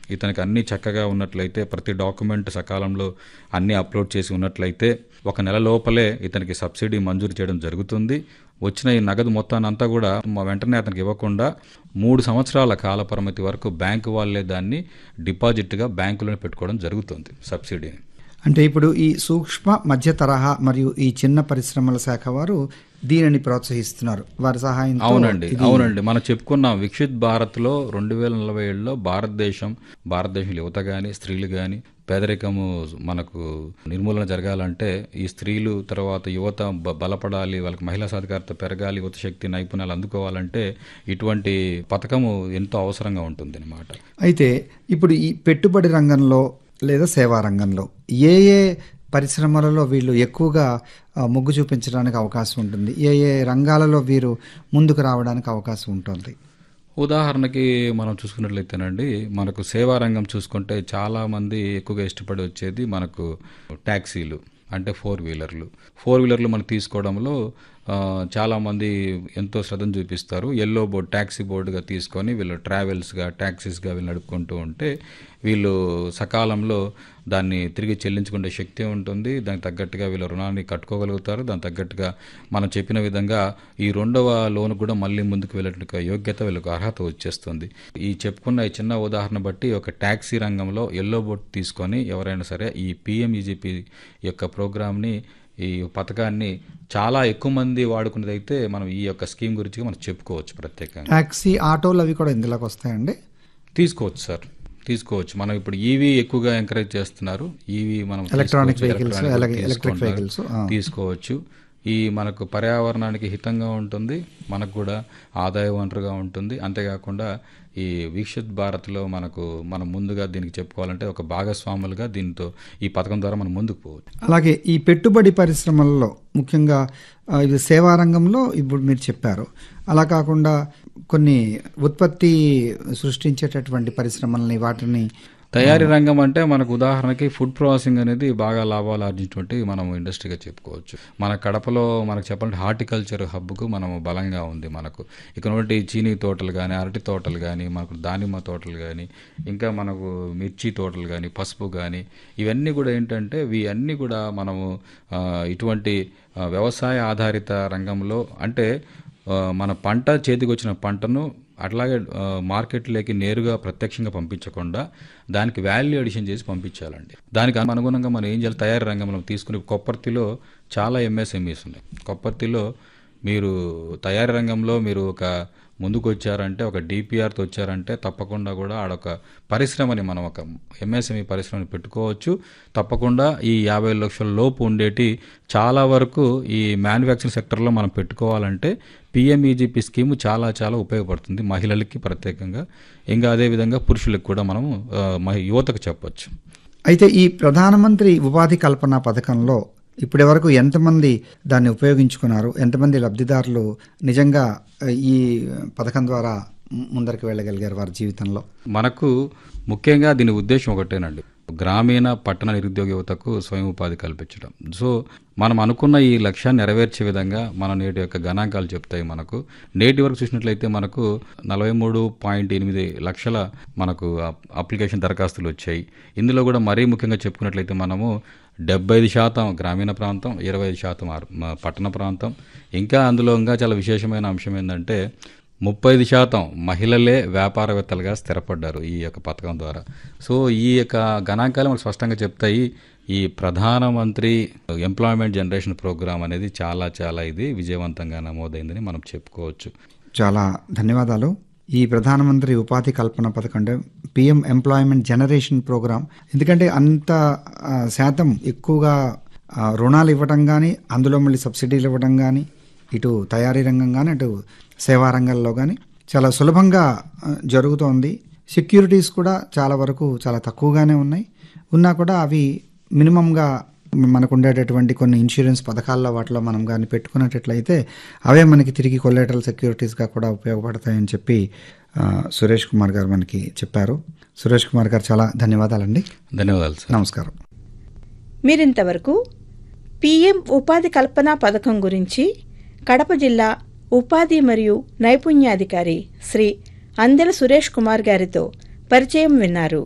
ఇతనికి అన్ని చక్కగా ఉన్నట్లయితే ప్రతి డాక్యుమెంట్ సకాలంలో అన్ని అప్లోడ్ చేసి ఉన్నట్లయితే ఒక నెల లోపలే ఇతనికి సబ్సిడీ మంజూరు చేయడం జరుగుతుంది వచ్చిన ఈ నగదు మొత్తాన్ని అంతా కూడా మా వెంటనే అతనికి ఇవ్వకుండా మూడు సంవత్సరాల కాల పరిమితి వరకు బ్యాంకు వాళ్ళే దాన్ని డిపాజిట్గా బ్యాంకులోనే పెట్టుకోవడం జరుగుతుంది సబ్సిడీని అంటే ఇప్పుడు ఈ సూక్ష్మ మధ్య తరహా మరియు ఈ చిన్న పరిశ్రమల శాఖ వారు దీనిని ప్రోత్సహిస్తున్నారు వారి సహాయంతో అవునండి అవునండి మనం చెప్పుకున్నాం విక్షిత్ భారత్లో రెండు వేల నలభై ఏడులో భారతదేశం భారతదేశం యువత కానీ స్త్రీలు కానీ పేదరికము మనకు నిర్మూలన జరగాలంటే ఈ స్త్రీలు తర్వాత యువత బ- బలపడాలి వాళ్ళకి మహిళా సాధికారత పెరగాలి యువత శక్తి నైపుణ్యాలు అందుకోవాలంటే ఇటువంటి పథకము ఎంతో అవసరంగా ఉంటుంది అనమాట అయితే ఇప్పుడు ఈ పెట్టుబడి రంగంలో లేదా సేవా రంగంలో ఏ ఏ పరిశ్రమలలో వీళ్ళు ఎక్కువగా ఆ, మొగ్గు చూపించడానికి అవకాశం ఉంటుంది ఏ ఏ రంగాలలో వీరు ముందుకు రావడానికి అవకాశం ఉంటుంది ఉదాహరణకి మనం చూసుకున్నట్లయితేనండి మనకు సేవా రంగం చూసుకుంటే చాలా మంది ఎక్కువగా ఇష్టపడి వచ్చేది మనకు ట్యాక్సీలు అంటే ఫోర్ వీలర్లు ఫోర్ వీలర్లు మనం తీసుకోవడంలో ఆ, చాలా మంది ఎంతో శ్రద్ధను చూపిస్తారు ఎల్లో బోర్డ్ ట్యాక్సీ బోర్డుగా తీసుకొని వీళ్ళు ట్రావెల్స్గా ట్యాక్సీస్గా వీళ్ళు నడుపుకుంటూ ఉంటే వీళ్ళు సకాలంలో దాన్ని తిరిగి చెల్లించుకునే శక్తి ఉంటుంది దానికి తగ్గట్టుగా వీళ్ళ రుణాన్ని కట్టుకోగలుగుతారు దానికి తగ్గట్టుగా మనం చెప్పిన విధంగా ఈ రెండవ లోన్ కూడా మళ్ళీ ముందుకు వెళ్ళేటువంటి యోగ్యత వీళ్ళకు అర్హత వచ్చేస్తుంది ఈ చెప్పుకున్న ఈ చిన్న ఉదాహరణ బట్టి ఒక ట్యాక్సీ రంగంలో ఎల్లో బోర్డ్ తీసుకొని ఎవరైనా సరే ఈ పిఎంఈజీపీ యొక్క ప్రోగ్రామ్ని ఈ పథకాన్ని చాలా ఎక్కువ మంది వాడుకునేదైతే మనం ఈ యొక్క స్కీమ్ గురించి మనం చెప్పుకోవచ్చు ప్రత్యేకంగా ట్యాక్సీ ఆటోలు అవి కూడా ఇందులోకి వస్తాయండి తీసుకోవచ్చు సార్ తీసుకోవచ్చు మనం ఇప్పుడు ఈవీ ఎక్కువగా ఎంకరేజ్ చేస్తున్నారు ఈవీ మనం Electronic తీసుకోవచ్చు, vehicles, electronic అలాగే electric తీసుకుంటున్నారు. vehicles, ఆ. తీసుకోవచ్చు ఈ మనకు పర్యావరణానికి హితంగా ఉంటుంది మనకు కూడా ఆదాయ వనరుగా ఉంటుంది అంతేకాకుండా ఈ వీక్షిత్ భారత్లో మనకు మనం ముందుగా దీనికి చెప్పుకోవాలంటే ఒక భాగస్వాములుగా దీంతో ఈ పథకం ద్వారా మనం ముందుకు పోవచ్చు అలాగే ఈ పెట్టుబడి పరిశ్రమల్లో ముఖ్యంగా ఆ, ఇది సేవా రంగంలో ఇప్పుడు మీరు చెప్పారు అలా కాకుండా కొన్ని ఉత్పత్తి సృష్టించేటటువంటి పరిశ్రమల్ని వాటిని తయారీ రంగం అంటే మనకు ఉదాహరణకి ఫుడ్ ప్రాసెసింగ్ అనేది బాగా లాభాలు ఆర్జించినటువంటి మనం ఇండస్ట్రీగా చెప్పుకోవచ్చు మన కడపలో మనకు చెప్పాలంటే హార్టికల్చర్ హబ్కు మనం బలంగా ఉంది మనకు ఇక్కడ ఉన్నటువంటి చీనీ తోటలు కానీ అరటి తోటలు కానీ మనకు దానిమ్మ తోటలు కానీ ఇంకా మనకు మిర్చి తోటలు కానీ పసుపు కానీ ఇవన్నీ కూడా ఏంటంటే ఇవి అన్నీ కూడా మనము ఆ, ఇటువంటి ఆ, వ్యవసాయ ఆధారిత రంగంలో అంటే ఆ, మన పంట చేతికి వచ్చిన పంటను అట్లాగే ఆ, మార్కెట్లోకి నేరుగా ప్రత్యక్షంగా పంపించకుండా దానికి వాల్యూ అడిషన్ చేసి పంపించాలండి దానికి అనుగుణంగా మనం ఏం చేయాలి తయారీ రంగంలో తీసుకుని కొప్పర్తిలో చాలా ఎంఎస్ఎంఈస్ ఉన్నాయి కొప్పర్తిలో మీరు తయారీ రంగంలో మీరు ఒక ముందుకు వచ్చారంటే ఒక డిపిఆర్తో వచ్చారంటే తప్పకుండా కూడా ఆడొక పరిశ్రమని మనం ఒక ఎంఎస్ఎంఈ పరిశ్రమని పెట్టుకోవచ్చు తప్పకుండా ఈ యాభై లక్షల లోపు ఉండేటి చాలా వరకు ఈ మ్యానుఫ్యాక్చరింగ్ సెక్టర్లో మనం పెట్టుకోవాలంటే పిఎంఈజీపీ స్కీమ్ చాలా చాలా ఉపయోగపడుతుంది మహిళలకి ప్రత్యేకంగా ఇంకా అదేవిధంగా పురుషులకు కూడా మనం ఆ, మహి- యువతకు చెప్పొచ్చు అయితే ఈ ప్రధానమంత్రి ఉపాధి కల్పన పథకంలో ఇప్పటి వరకు ఎంతమంది దాన్ని ఉపయోగించుకున్నారు ఎంతమంది లబ్ధిదారులు నిజంగా ఆ, ఈ పథకం ద్వారా ము- ముందరికి వెళ్ళగలిగారు వారి జీవితంలో మనకు ముఖ్యంగా దీని ఉద్దేశం ఒకటేనండి గ్రామీణ పట్టణ నిరుద్యోగ యువతకు స్వయం ఉపాధి కల్పించడం సో మనం అనుకున్న ఈ లక్ష్యాన్ని నెరవేర్చే విధంగా మన నేటి యొక్క గణాంకాలు చెప్తాయి మనకు నేటి వరకు చూసినట్లయితే మనకు నలభై మూడు పాయింట్ ఎనిమిది లక్షల మనకు అప్- అప్లికేషన్ దరఖాస్తులు వచ్చాయి ఇందులో కూడా మరీ ముఖ్యంగా చెప్పుకున్నట్లయితే మనము డెబ్బై ఐదు శాతం గ్రామీణ ప్రాంతం ఇరవై ఐదు శాతం ఆర్- మ- పట్టణ ప్రాంతం ఇంకా అందులో ఇంకా చాలా విశేషమైన అంశం ఏంటంటే ముప్పై ఐదు శాతం మహిళలే వ్యాపారవేత్తలుగా స్థిరపడ్డారు ఈ యొక్క పథకం ద్వారా సో ఈ యొక్క గణాంకాలు మనకు స్పష్టంగా చెప్తాయి ఈ ప్రధానమంత్రి ఎంప్లాయ్మెంట్ జనరేషన్ ప్రోగ్రామ్ అనేది చాలా చాలా ఇది విజయవంతంగా నమోదైందని మనం చెప్పుకోవచ్చు చాలా ధన్యవాదాలు ఈ ప్రధానమంత్రి ఉపాధి కల్పన పథకం అంటే పిఎం ఎంప్లాయ్మెంట్ జనరేషన్ ప్రోగ్రామ్ ఎందుకంటే అంత ఆ, శాతం ఎక్కువగా ఆ, రుణాలు ఇవ్వడం కానీ అందులో మళ్ళీ సబ్సిడీలు ఇవ్వడం కానీ ఇటు తయారీ రంగం కానీ అటు సేవా రంగంలో కానీ చాలా సులభంగా ఆ, జరుగుతోంది సెక్యూరిటీస్ కూడా చాలా వరకు చాలా తక్కువగానే ఉన్నాయి ఉన్నా కూడా అవి మినిమంగా మనకు ఉండేటటువంటి కొన్ని ఇన్సూరెన్స్ పథకాల్లో వాటిలో మనం కానీ పెట్టుకున్నట్లయితే అవే మనకి తిరిగి కొలేటరల్ సెక్యూరిటీస్గా కూడా ఉపయోగపడతాయని చెప్పి ఆ, సురేష్ కుమార్ గారు మనకి చెప్పారు సురేష్ కుమార్ గారు చాలా ధన్యవాదాలండి ధన్యవాదాలు సార్ నమస్కారం మీరింతవరకు పీఎం ఉపాధి కల్పన పథకం గురించి కడప జిల్లా ఉపాధి మరియు నైపుణ్యాధికారి శ్రీ అందెల సురేష్ కుమార్ గారితో పరిచయం విన్నారు